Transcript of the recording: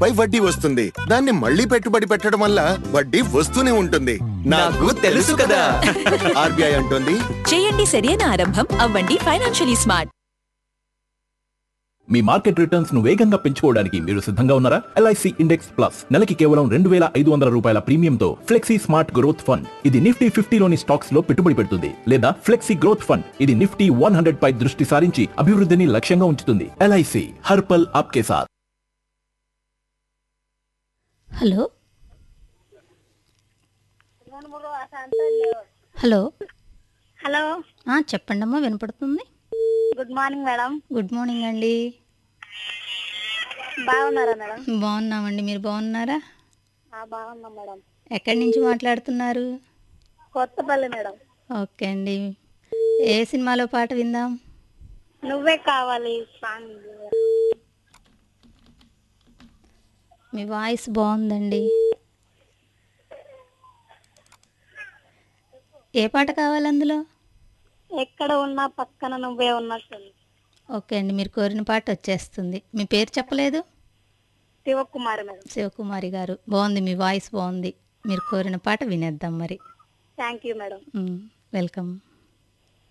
పెట్టుబడిపై వడ్డీ వస్తుంది దాన్ని మళ్ళీ పెట్టుబడి పెట్టడం వల్ల వడ్డీ వస్తూనే ఉంటుంది నాకు తెలుసు కదా. ఆర్బీఐ అంటుంది చేయండి సరైన ఆరంభం అవ్వండి ఫైనాన్షియలీ స్మార్ట్ మీ మార్కెట్ రిటర్న్స్ ను వేగంగా పెంచుకోవడానికి మీరు సిద్ధంగా ఉన్నారా ఎల్ఐసి ఇండెక్స్ ప్లస్ నెలకి కేవలం రెండు వేల ఐదు వందల రూపాయల ప్రీమియంతో ఫ్లెక్సీ స్మార్ట్ గ్రోత్ ఫండ్ ఇది నిఫ్టీ ఫిఫ్టీలోని స్టాక్స్ లో పెట్టుబడి పెడుతుంది లేదా ఫ్లెక్సీ గ్రోత్ ఫండ్ ఇది నిఫ్టీ వన్ హండ్రెడ్ పై దృష్టి సారించి అభివృద్ధిని లక్ష్యంగా ఉంచుతుంది ఎల్ఐసి హర్పల్ ఆప్కే సాత్ హలో హలో హలో ఆ, చెప్పండమ్మా వినపడుతుంది good morning madam good morning అండి బాగున్నారా మేడం బాగున్నామండి మీరు బాగున్నారా ఆ, బాగున్నాం మేడం ఎక్కడి నుంచి మాట్లాడుతున్నారు కొత్తపల్లి మేడం ఓకే అండి ఏ సినిమాలో పాట విందాం నువ్వే కావాలి సాంగ్ మీ వాయిస్ బాగుందండి ఏ పాట కావాలి అందులో ఎక్కడ ఉన్నా పక్కన నువ్వే ఉన్నట్టుంది ఓకే అండి మీరు కోరిన పాట వచ్చేస్తుంది మీ పేరు చెప్పలేదు శివకుమారి మేడం శివకుమారి గారు బాగుంది మీ వాయిస్ బాగుంది మీరు కోరిన పాట వినేద్దాం మరి thank you madam hmm, welcome